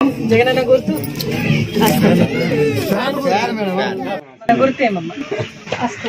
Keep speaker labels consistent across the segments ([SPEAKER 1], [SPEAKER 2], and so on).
[SPEAKER 1] జగనన్న గుర్తు గుర్తేమమ్మ అస్తు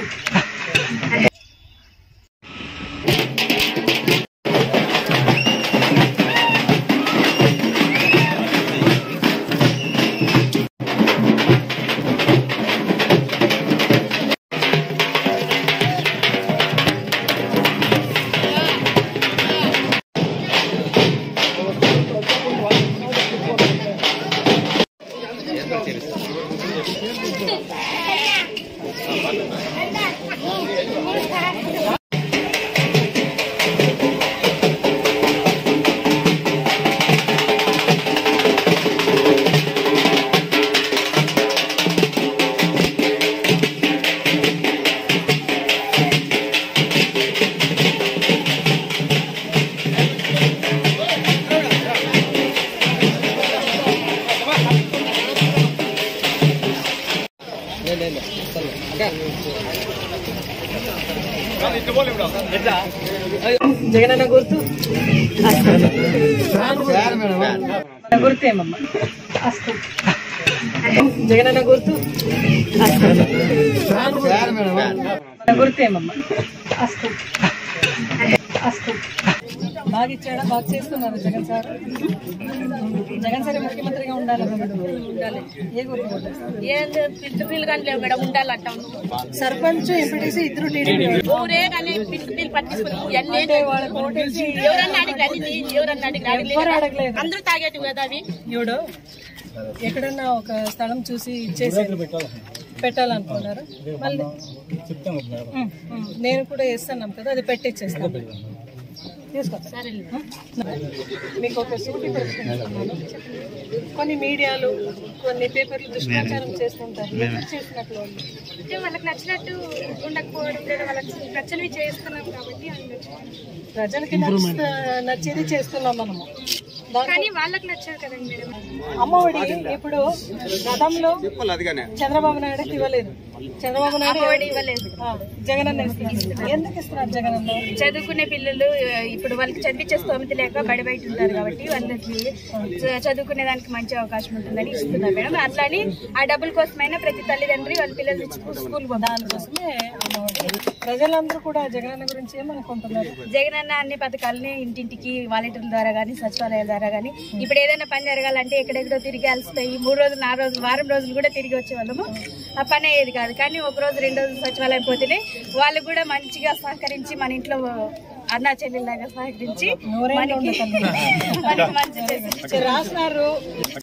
[SPEAKER 1] జగనన్న గుర్తు గుర్తేమమ్మ అస్తు జగనన్న గుర్తు గుర్తేమమ్మ అస్తు అస్తు బాగా ఇచ్చాడా బాగా చేస్తున్నారు జగన్ సార్ జగన్ సార్ ముఖ్యమంత్రిగా ఉండాలి కదా ఉండాలి ఏ గుర్తు కొట్టేస్తారు?
[SPEAKER 2] ఏంది పిట్టు పిల్లు కానీ లేవు మేడం ఉండాలంట
[SPEAKER 1] సర్పంచ్ ఎంపీటీసీ ఇద్దరు టీడీపీ
[SPEAKER 2] ఊరే కానీ పిట్టు పిల్లు పట్టించుకుని ఎన్ని
[SPEAKER 1] అంటే వాళ్ళకి ఓటేసి
[SPEAKER 2] ఎవరన్నా అడిగి రండి ఎవరన్నా అడిగి రండి
[SPEAKER 1] ఎవరు అడగలేదు
[SPEAKER 2] అందరూ తాగేటి కదా అవి
[SPEAKER 1] ఇప్పుడు ఎక్కడన్నా ఒక స్థలం చూసి ఇచ్చేసి పెట్టాలనుకున్నారు మళ్ళీ ఉమ్, ఉమ్. నేను కూడా వేస్తున్నాం కదా అది పెట్టిచ్చేస్తాను తీసుకో
[SPEAKER 2] సరే
[SPEAKER 1] మీకు ఒక సూటి ప్రశ్నిస్తున్నాను కొన్ని మీడియాలు కొన్ని పేపర్లు దుష్ప్రచారం చేస్తుంటారు ఎందుకు చేసినట్లు వాళ్ళు?
[SPEAKER 2] అంటే వాళ్ళకి నచ్చినట్టు ఉండకపోవడం లేదా వాళ్ళకి నచ్చనివి చేస్తున్నాం కాబట్టి
[SPEAKER 1] ప్రజలకి నచ్చ నచ్చేది చేస్తున్నాం మనము దాంట్లో
[SPEAKER 2] కానీ వాళ్ళకి నచ్చదు కదండి మేడం
[SPEAKER 1] అమ్మఒడి ఇప్పుడు గతంలో చంద్రబాబు నాయుడుకి ఇవ్వలేదు చంద్రబాబు నాయుడు
[SPEAKER 2] ఇవ్వలేదు
[SPEAKER 1] ఆ, జగనన్న ఇస్తున్నారు ఎందుకు ఇస్తున్నారు జగనన్న
[SPEAKER 2] చదువుకునే పిల్లలు ఆ, ఇప్పుడు వాళ్ళకి చదివించే స్తోమత లేక బడి బయట ఉంటారు కాబట్టి వాళ్ళకి చ- చదువుకునే దానికి మంచి అవకాశం ఉంటుందని ఇస్తున్నారు మేడం అట్లాని ఆ డబ్బుల కోసమైనా ప్రతి తల్లిదండ్రి వాళ్ళ పిల్లల్ని స్కూల్ స్కూల్
[SPEAKER 1] దానికోసమే అమ్మఒడి ప్రజలందరూ కూడా జగనన్న గురించి ఏమనుకుంటున్నారు
[SPEAKER 2] జగన్ అన్న అన్ని పథకాలని ఇంటింటికి వాలంటీర్ల ద్వారా కానీ సచివాలయాల ద్వారా కానీ ఇప్పుడు ఏదైనా పని జరగాలంటే ఎక్కడెక్కడో తిరిగి అలసిపోయి మూడు రోజులు నాలుగు రోజులు వారం రోజులు కూడా తిరిగి వచ్చేవాళ్ళము ఆ పని అయ్యేది కాదు కానీ ఒక రోజు రెండు రోజులు సచివాలయం పోతేనే వాళ్ళు కూడా మంచిగా సహకరించి మన ఇంట్లో అన్నా చెల్లెల్లాగా సహకరించి మనకి మనకి మంచి చేసి
[SPEAKER 1] రాసినారు